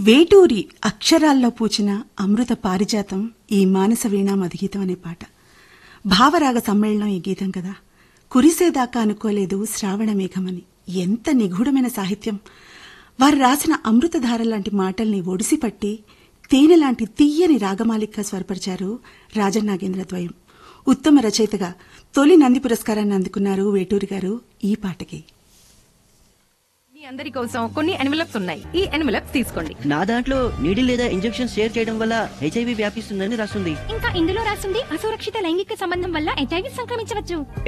వేటూరి అక్షరాల్లో పూచిన అమృత పారిజాతం ఈ మానస వీణా మధుగీతం అనే పాట భావరాగ సమ్మేళనం ఈ గీతం కదా కురిసేదాకా అనుకోలేదు శ్రావణ మేఘమని ఎంత నిగూఢమైన సాహిత్యం వారు రాసిన అమృతధార లాంటి మాటల్ని ఒడిసిపట్టి తేనె లాంటి తీయని రాగమాలికగా స్వరపరిచారు రాజన్నాగేంద్ర ద్వయం ఉత్తమ రచయితగా తొలి నంది పురస్కారాన్ని అందుకున్నారు వేటూరి గారు ఈ పాటకి మీ అందరి కోసం కొన్ని ఎన్వలప్స్ ఉన్నాయి ఈ ఎన్వలప్స్ తీసుకోండి నా దాంట్లో నీడిల్ లేదా ఇంజెక్షన్ షేర్ చేయడం వల్ల హెచ్ఐవి వ్యాపిస్తుందని రాస్తుంది ఇంకా ఇందులో రాసింది అసురక్షిత లైంగిక సంబంధం వల్ల హెచ్ఐవి సంక్రమించవచ్చు